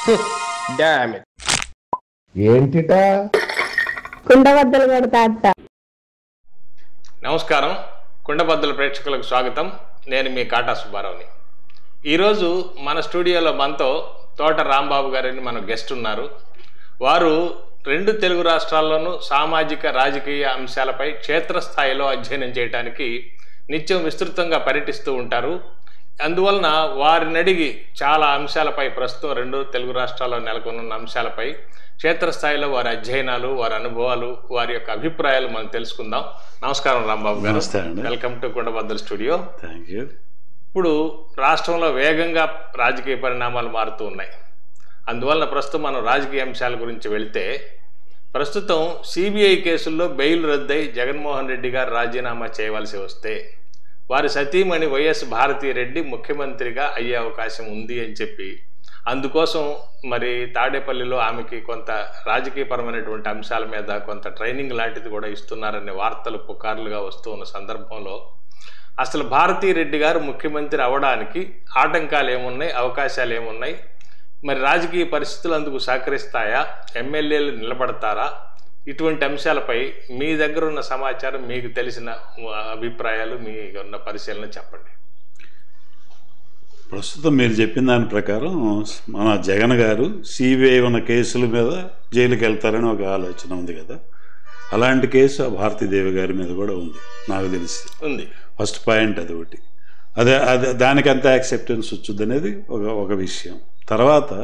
Damn it ఏంటిట కుండబద్దలు కొడతా అత్త నమస్కారం కుండబద్దల ప్రేక్షకులకు స్వాగతం నేను మీ కాటా సుబ్బారావుని ఈరోజు మన స్టూడియోలో మనతో తోట రాంబాబు గారని మన గెస్ట్ ఉన్నారు వారు రెండు తెలుగు రాష్ట్రాల్లోనూ సామాజిక రాజకీయ అంశాలపై క్షేత్రస్థాయిలో అధ్యయనం చేయడానికి నిత్యం విస్తృతంగా పర్యటిస్తూ ఉంటారు అందువలన వారిని అడిగి చాలా అంశాలపై ప్రస్తుతం రెండు తెలుగు రాష్ట్రాల్లో నెలకొన్న అంశాలపై క్షేత్రస్థాయిలో వారి అధ్యయనాలు వారి అనుభవాలు వారి యొక్క అభిప్రాయాలు మనం తెలుసుకుందాం నమస్కారం రాంబాబు గారు నమస్తే అండి. Welcome to Kundabaddala studio thank you ఇప్పుడు రాష్ట్రంలో వేగంగా రాజకీయ పరిణామాలు మారుతూ ఉన్నాయి అందువలన ప్రస్తుతం మనం రాజకీయ అంశాల గురించి వెళితే ప్రస్తుతం సిబిఐ కేసుల్లో బెయిల్ రద్దై జగన్మోహన్ రెడ్డి గారు రాజీనామా చేయవలసి వస్తే వారి సతీమణి వైఎస్ భారతీరెడ్డి ముఖ్యమంత్రిగా అయ్యే అవకాశం ఉంది అని చెప్పి అందుకోసం మరి తాడేపల్లిలో ఆమెకి కొంత రాజకీయపరమైనటువంటి అంశాల మీద కొంత ట్రైనింగ్ లాంటిది కూడా ఇస్తున్నారనే వార్తలు పుకార్లుగా వస్తూ ఉన్న సందర్భంలో అసలు భారతీరెడ్డి గారు ముఖ్యమంత్రి అవడానికి ఆటంకాలు ఏమున్నాయి అవకాశాలు ఏమున్నాయి మరి రాజకీయ పరిస్థితులు అందుకు సహకరిస్తాయా ఎమ్మెల్యేలు నిలబడతారా ఇటువంటి అంశాలపై మీ దగ్గర ఉన్న సమాచారం మీకు తెలిసిన అభిప్రాయాలు మీ ఉన్న పరిశీలన చెప్పండి ప్రస్తుతం మీరు చెప్పిన దాని ప్రకారం మన జగన్ గారు సిబిఐ ఉన్న కేసుల మీద జైలుకి వెళ్తారని ఒక ఆలోచన ఉంది కదా అలాంటి కేసు ఆ భారతీదేవి గారి మీద కూడా ఉంది నాకు తెలిసి ఉంది ఫస్ట్ పాయింట్ అది ఒకటి అదే అదే దానికి అంత యాక్సెప్టెన్స్ వచ్చింది అనేది ఒక ఒక విషయం తర్వాత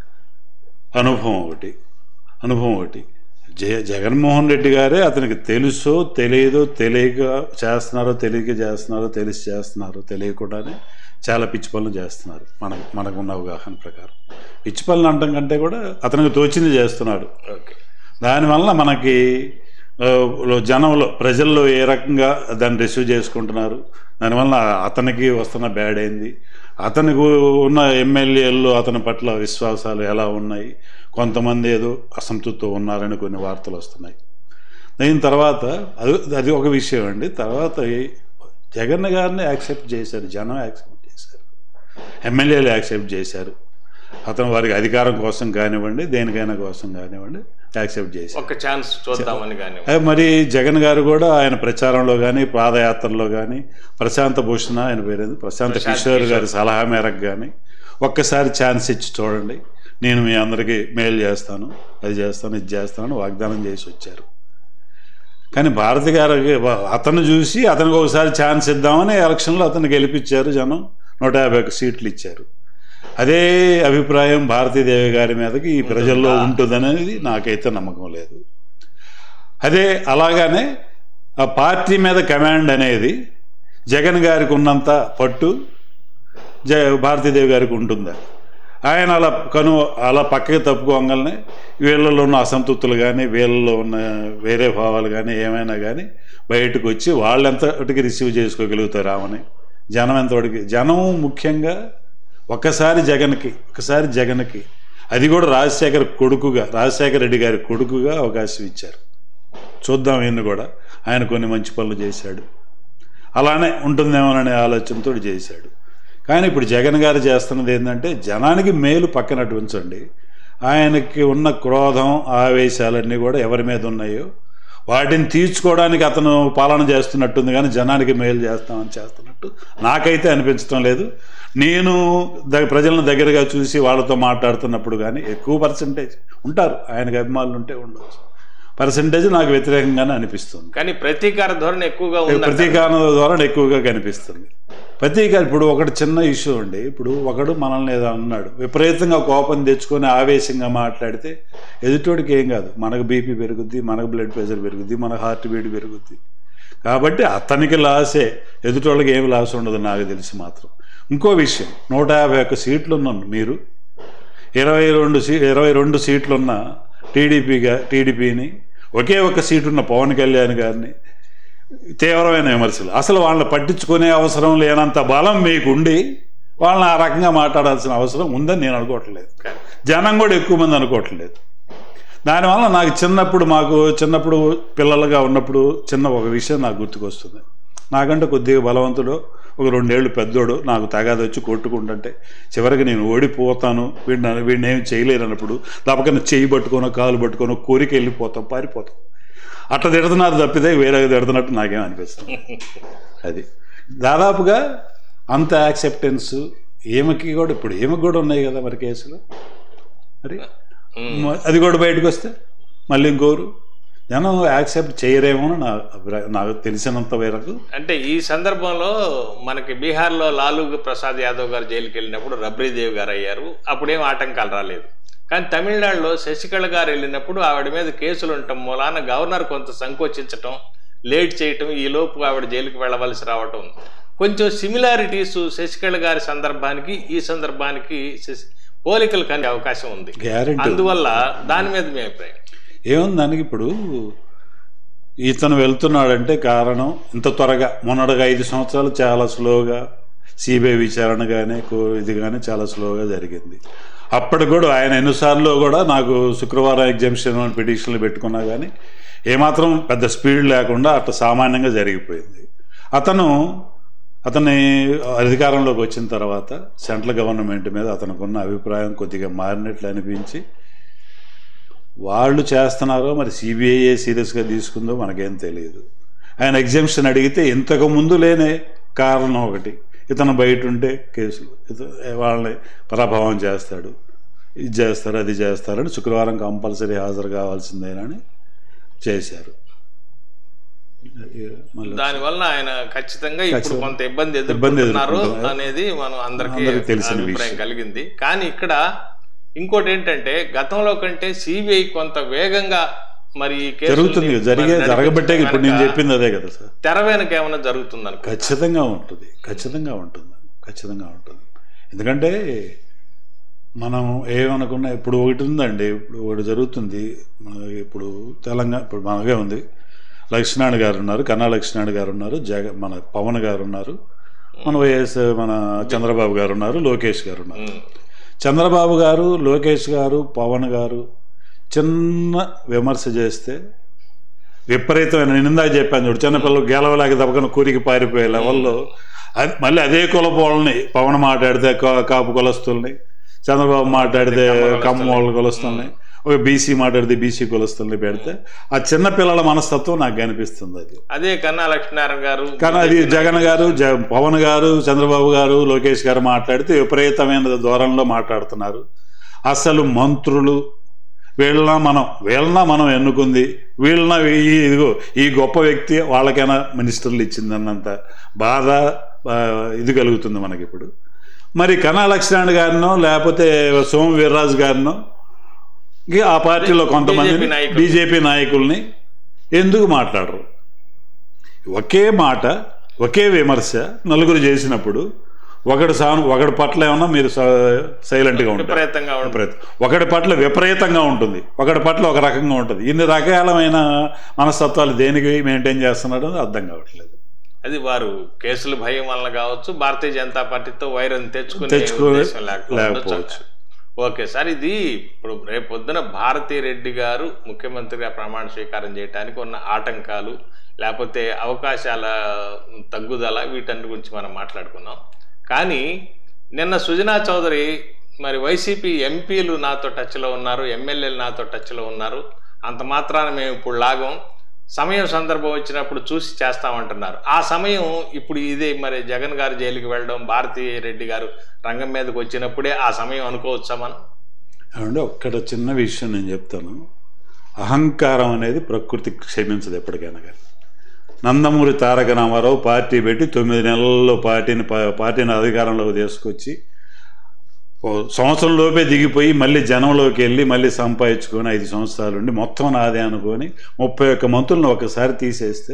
అనుభవం ఒకటి అనుభవం ఒకటి జ జగన్మోహన్ రెడ్డి గారే అతనికి తెలుసో తెలియదో తెలియక చేస్తున్నారో తెలియక చేస్తున్నారో తెలిసి చేస్తున్నారో తెలియకుండానే చాలా పిచ్చి పనులు చేస్తున్నారు మన మనకున్న అవగాహన ప్రకారం పిచ్చి పనులు అనడం కంటే కూడా అతనికి తోచింది చేస్తున్నాడు ఓకే దానివల్ల మనకి ఆ, లో జనంలో ప్రజల్లో ఏ రకంగా దాన్ని రిసీవ్ చేసుకుంటున్నారు దానివల్ల అతనికి వస్తున్న బ్యాడ్ అయింది అతనికి ఉన్న ఎమ్మెల్యేలు అతని పట్ల విశ్వాసాలు ఎలా ఉన్నాయి కొంతమంది ఏదో అసంతృప్తితో ఉన్నారని కొన్ని వార్తలు వస్తున్నాయి దీని తర్వాత అది అది ఒక విషయం అండి తర్వాత ఈ జగన్ గారిని యాక్సెప్ట్ చేశారు జనం యాక్సెప్ట్ చేశారు ఎమ్మెల్యేలు యాక్సెప్ట్ చేశారు అతను వారికి అధికారం కోసం కానివ్వండి దేనికైనా కోసం కానివ్వండి యాక్సెప్ట్ చేశారు ఒక ఛాన్స్ చూద్దామని కానీ అదే మరి జగన్ గారు కూడా ఆయన ప్రచారంలో కానీ పాదయాత్రలో కానీ ప్రశాంత భూషణ ఆయన పేరేంది ప్రశాంత్ ప్రశాంత్ కిషోర్ కిషోర్. గారి సలహా మేరకు కానీ ఒక్కసారి ఛాన్స్ ఇచ్చి చూడండి నేను మీ అందరికీ మేలు చేస్తాను అది చేస్తాను ఇది చేస్తాను వాగ్దానం చేసి వచ్చారు కానీ భారతి గారికి అతను చూసి అతనికి ఒకసారి ఛాన్స్ ఇద్దామని ఎలక్షన్లో అతను గెలిపించారు జనం నూట యాభై ఒక్క సీట్లు ఇచ్చారు అదే అభిప్రాయం భారతీదేవి గారి మీదకి ఈ ప్రజల్లో ఉంటుందనేది నాకైతే నమ్మకం లేదు అదే అలాగానే ఆ పార్టీ మీద కమాండ్ అనేది జగన్ గారికి ఉన్నంత పట్టు జ భారతీదేవి గారికి ఉంటుందా ఆయన అలా కను అలా పక్కకి తప్పుకోగానే వీళ్ళలో ఉన్న అసంతృప్తులు కానీ వీళ్ళలో ఉన్న వేరే భావాలు కానీ ఏమైనా కానీ బయటకు వచ్చి వాళ్ళెంతటికి రిసీవ్ చేసుకోగలుగుతారు ఆమెని జనం ఎంతవరకు జనం ముఖ్యంగా ఒక్కసారి జగన్కి ఒకసారి జగన్కి అది కూడా రాజశేఖర్ కొడుకుగా రాజశేఖర రెడ్డి గారి కొడుకుగా అవకాశం ఇచ్చారు చూద్దాం ఈయన కూడా ఆయన కొన్ని మంచి పనులు చేశాడు అలానే ఉంటుందేమోననే ఆలోచనతో చేశాడు కానీ ఇప్పుడు జగన్ గారు చేస్తున్నది ఏంటంటే జనానికి మేలు పక్కన ఉంచండి ఆయనకి ఉన్న క్రోధం ఆవేశాలన్నీ కూడా ఎవరి మీద ఉన్నాయో వాటిని తీర్చుకోవడానికి అతను పాలన చేస్తున్నట్టుంది కానీ జనానికి మేలు చేస్తామని చేస్తున్నట్టు నాకైతే అనిపించడం లేదు నేను ద ప్రజలను దగ్గరగా చూసి వాళ్ళతో మాట్లాడుతున్నప్పుడు కానీ ఎక్కువ పర్సంటేజ్ ఉంటారు ఆయనకి అభిమానులు ఉంటే ఉండవచ్చు పర్సంటేజ్ నాకు వ్యతిరేకంగానే అనిపిస్తుంది కానీ ప్రతీకార ధోరణి ఎక్కువగా ఉంది ప్రతీకారం ద్వారా ఎక్కువగా కనిపిస్తుంది ప్రతీకారం ఇప్పుడు ఒకటి చిన్న ఇష్యూ అండి ఇప్పుడు ఒకడు మనల్ని ఏదో అన్నాడు విపరీతంగా కోపం తెచ్చుకొని ఆవేశంగా మాట్లాడితే ఎదుటోడికి ఏం కాదు మనకు బీపీ పెరుగుద్ది మనకు బ్లడ్ ప్రెషర్ పెరుగుద్ది మన హార్ట్ బీట్ పెరుగుద్ది కాబట్టి అతనికి లాసే ఎదుటోళ్ళకి ఏమి లాస్ ఉండదు నాకు తెలిసి మాత్రం ఇంకో విషయం నూట యాభై ఒక్క సీట్లు ఉన్నాను మీరు ఇరవై రెండు సీ ఇరవై రెండు సీట్లున్న టీడీపీగా టీడీపీని ఒకే ఒక సీటున్న పవన్ కళ్యాణ్ గారిని తీవ్రమైన విమర్శలు అసలు వాళ్ళని పట్టించుకునే అవసరం లేనంత బలం మీకుండి వాళ్ళని ఆ రకంగా మాట్లాడాల్సిన అవసరం ఉందని నేను అనుకోవట్లేదు జనం కూడా ఎక్కువ మంది అనుకోవట్లేదు దానివల్ల నాకు చిన్నప్పుడు మాకు చిన్నప్పుడు పిల్లలుగా ఉన్నప్పుడు చిన్న ఒక విషయం నాకు గుర్తుకొస్తుంది నాకంటే కొద్దిగా బలవంతుడు ఒక రెండేళ్ళు పెద్దోడు నాకు తగాది వచ్చి కొట్టుకుంటుంటే చివరికి నేను ఓడిపోతాను వీడిని వీడిని ఏమి చేయలేరు అన్నప్పుడు తప్పకన్నా చేయి పట్టుకోనో కాలు పట్టుకోనో కోరిక వెళ్ళిపోతాం పారిపోతాం అట్లా తిడుతున్నారు తప్పితే వేరే తిడుతున్నట్టు నాకేం అనిపిస్తుంది అది దాదాపుగా అంత యాక్సెప్టెన్స్ ఏమకి కూడా ఇప్పుడు ఏమకి కూడా ఉన్నాయి కదా మరి కేసులు మరి మ- అది కూడా బయటకు వస్తే మళ్ళీ ఇంకోరు జనం యాక్సెప్ట్ చేయరేమో అని నా అభిప్రాయం నాకు తెలిసినంత మేరకు అంటే ఈ సందర్భంలో మనకి బీహార్లో లాలూ ప్రసాద్ యాదవ్ గారు జైలుకి వెళ్ళినప్పుడు రబ్రీదేవి గారు అయ్యారు అప్పుడేం ఆటంకాలు రాలేదు కానీ తమిళనాడులో శశికళ గారు వెళ్ళినప్పుడు ఆవిడ మీద కేసులు ఉండటం మూలాన గవర్నర్ కొంత సంకోచించటం లేట్ చేయటం ఈ లోపు ఆవిడ జైలుకి వెళ్ళవలసి రావటం కొంచెం సిమిలారిటీస్ శశికళ గారి సందర్భానికి ఈ సందర్భానికి శశి- పోలికలు కానీ అవకాశం ఉంది గ్యారెంటీ అందువల్ల దాని మీద మీ అభిప్రాయం ఏముంది దానికి ఇప్పుడు ఇతను వెళ్తున్నాడంటే కారణం ఇంత త్వరగా మొన్నటిగా ఐదు సంవత్సరాలు చాలా స్లోగా సిబిఐ విచారణ కానీ కో- ఇది కానీ చాలా స్లోగా జరిగింది అప్పటికి కూడా ఆయన ఎన్నిసార్లు కూడా నాకు శుక్రవారం ఎగ్జామ్షన్ పిటిషన్లు పెట్టుకున్నా కానీ ఏమాత్రం పెద్ద స్పీడ్ లేకుండా అట్లా సామాన్యంగా జరిగిపోయింది అతను అతని అధికారంలోకి వచ్చిన తర్వాత సెంట్రల్ గవర్నమెంట్ మీద అతనికి ఉన్న అభిప్రాయం కొద్దిగా మారినట్లు అనిపించి వాళ్ళు చేస్తున్నారో మరి సిబిఐఏ సీరియస్గా తీసుకుందో మనకేం తెలియదు ఆయన ఎగ్జామ్షన్ అడిగితే ఇంతకు ముందు లేనే కారణం ఒకటి ఇతను బయట ఉంటే కేసులు ఇత- వాళ్ళని ప్రభావం చేస్తాడు ఇది చేస్తారు అది చేస్తారని శుక్రవారం కంపల్సరీ హాజరు కావాల్సిందేనని చేశారు మళ్ళీ దానివల్ల ఆయన ఖచ్చితంగా ఇప్పుడు ఖచ్చితంగా. కొంత ఇబ్బంది ఇబ్బంది ఎదుర్కొంటున్నారు ఎదుర్కొంటున్నారు. అనేది మనం అందరికీ అందరికీ తెలిసిన అభిప్రాయం విషయం. కలిగింది కానీ ఇక్కడ ఇంకోటి ఏంటంటే గతంలో కంటే సిబిఐ కొంత వేగంగా మరి ఈ కేసుల్ని జరుగుతుంది మరి జరిగే నడిపించడం జరగబట్టే ఇప్పుడు నేను వెనక చెప్పింది అదే కదా సార్ తెర వెనక ఏమైనా జరుగుతుంది అనుకో ఖచ్చితంగా ఉంటుంది ఖచ్చితంగా ఉంటుంది ఖచ్చితంగా ఉంటుంది ఎందుకంటే మనం ఏమనుకున్నా ఇప్పుడు ఒకటి ఉందండి ఇప్పుడు ఒకటి జరుగుతుంది మన ఇప్పుడు తెలంగాణ ఇప్పుడు మనగే ఉంది లక్ష్మీనారాయణ గారు ఉన్నారు కన్నా లక్ష్మీనారాయణ గారు ఉన్నారు జగ మన పవన్ గారు ఉన్నారు మన వైఎస్ మన చంద్రబాబు గారు ఉన్నారు లోకేష్ గారు ఉన్నారు ఉమ్. చంద్రబాబు గారు లోకేష్ గారు పవన్ గారు చిన్న విమర్శ చేస్తే విపరీతమైన నేను ఇందాక చెప్పాను చూడు చిన్నపిల్లలు గెలవలేక దెబ్బకన కూరికి పారిపోయే లెవెల్లో అది మళ్ళీ అదే కులపోళ్ళని పవన్ మాట్లాడితే కా- కాపు కులస్తుల్ని చంద్రబాబు మాట్లాడితే కమ్మ వాళ్ళ కులస్తుల్ని ఒక బీసీ మాట్లాడితే బీసీ కులస్తుల్ని పెడితే ఆ చిన్న పిల్లల మనస్తత్వం నాకు కనిపిస్తుంది అది అదే కన్నా లక్ష్మీనారాయణ గారు కానీ అది జగన్ గారు జ పవన్ గారు చంద్రబాబు గారు లోకేష్ గారు మాట్లాడితే విపరీతమైన ధోరణిలో మాట్లాడుతున్నారు అసలు మంత్రులు వీళ్ళన మనం వీళ్ళన మనం ఎన్నుకుంది వీళ్ళన ఈ ఇదిగో ఈ గొప్ప వ్యక్తి వాళ్ళకైనా మినిస్టర్లు ఇచ్చిందన్నంత బాధ ఆ, ఇది కలుగుతుంది మనకి ఇప్పుడు మరి కన్నా లక్ష్మణ్ గారినో లేకపోతే సోమ వీర్రాజు గారినో ఇంక ఆ పార్టీలో కొంతమంది BJP నాయకులు. బీజేపీ నాయకుల్ని ఎందుకు మాట్లాడరు ఒకే మాట ఒకే విమర్శ నలుగురు చేసినప్పుడు ఒకటి సాను ఒకటి పట్ల ఏమన్నా మీరు సైలెంట్గా ఉంటారు విపరీతంగా ఉంటుంది విపరీతం ఒకటి పట్ల విపరీతంగా ఉంటుంది ఒకటి పట్ల ఒక రకంగా ఉంటుంది ఇన్ని రకాలమైన మనస్తత్వాలు దేనికి మెయింటైన్ చేస్తున్నాడు అని అర్థం కావట్లేదు అది వారు కేసుల భయం వలన కావచ్చు భారతీయ జనతా పార్టీతో వైరం తెచ్చుకునే తెచ్చుకునే ఉద్దేశం లేకపోవచ్చు. లేకపోవచ్చు. ఓకే సార్ ఇది ఇప్పుడు రేపు పొద్దున భారతీ రెడ్డి గారు ముఖ్యమంత్రిగా ప్రమాణ స్వీకారం చేయడానికి ఉన్న ఆటంకాలు లేకపోతే అవకాశాల తగ్గుదల వీటన్నిటి గురించి మనం మాట్లాడుకున్నాం కానీ నిన్న సుజనా చౌదరి మరి వైసీపీ ఎంపీలు నాతో టచ్లో ఉన్నారు ఎమ్మెల్యేలు నాతో టచ్లో ఉన్నారు అంత మాత్రాన మేము ఇప్పుడు లాగం సమయం సందర్భం వచ్చినప్పుడు చూసి చేస్తామంటున్నారు ఆ సమయం ఇప్పుడు ఇదే మరి జగన్ గారు జైలుకి వెళ్ళడం భారతీ రెడ్డి గారు రంగం మీదకి వచ్చినప్పుడే ఆ సమయం అనుకోవచ్చా మనం అంటే ఒక్కడ చిన్న విషయం నేను చెప్తాను అహంకారం అనేది ప్రకృతి క్షమించదు ఎప్పటికైనా కానీ నందమూరి తారక రామారావు పార్టీ పెట్టి తొమ్మిది నెలల్లో పార్టీని పా- పార్టీని అధికారంలోకి తీసుకొచ్చి ఓ సంవత్సరం లోపే దిగిపోయి మళ్ళీ జనంలోకి వెళ్ళి మళ్ళీ సంపాదించుకొని ఐదు సంవత్సరాలు ఉండి మొత్తం నాదే అనుకొని ముప్పై ఒక్క మంత్రులను ఒకసారి తీసేస్తే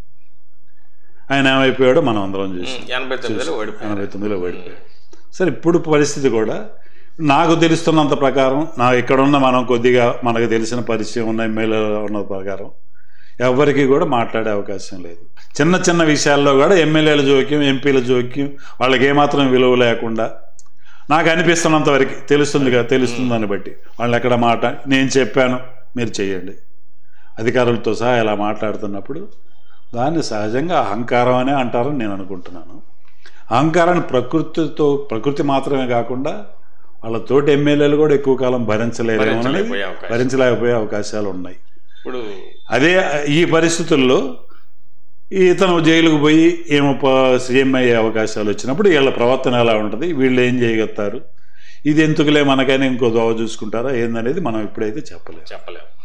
ఆయన ఏమైపోయాడో మనం అందరం చూసాం ఎనభై తొమ్మిదిలో ఓడిపోయారు ఎనభై తొమ్మిదిలో ఓడిపోయాడు సరే ఇప్పుడు పరిస్థితి కూడా నాకు తెలుస్తున్నంత ప్రకారం నా ఇక్కడున్న మనం కొద్దిగా మనకు తెలిసిన పరిచయం ఉన్న ఎమ్మెల్యే ఉన్న ప్రకారం ఎవరికి కూడా మాట్లాడే అవకాశం లేదు చిన్న చిన్న విషయాల్లో కూడా ఎమ్మెల్యేల జోక్యం ఎంపీల జోక్యం వాళ్ళకి ఏమాత్రం విలువ లేకుండా నాకు అనిపిస్తున్నంత వరకు తెలుస్తుంది కదా తెలుస్తుంది దాన్ని బట్టి వాళ్ళు ఎక్కడ మాట నేను చెప్పాను మీరు చేయండి అధికారులతో సహా ఇలా మాట్లాడుతున్నప్పుడు దాన్ని సహజంగా అహంకారం అనే అంటారని నేను అనుకుంటున్నాను అహంకారాన్ని ప్రకృతితో ప్రకృతి మాత్రమే కాకుండా వాళ్ళ తోటి ఎమ్మెల్యేలు కూడా ఎక్కువ కాలం భరించలేరు భరించలేకపోయే అవకాశం. భరించలేకపోయే అవకాశాలు ఉన్నాయి ఇప్పుడు అదే ఈ పరిస్థితుల్లో ఇతను జైలుకు పోయి ఏమో ప- సీఎం అయ్యే అవకాశాలు వచ్చినప్పుడు వీళ్ళ ప్రవర్తన ఎలా ఉంటుంది వీళ్ళు ఏం చేయగలుగుతారు ఇది ఎందుకులే మనకైనా ఇంకో దోవ చూసుకుంటారా ఏందనేది మనం ఇప్పుడైతే చెప్పలేము చెప్పలేము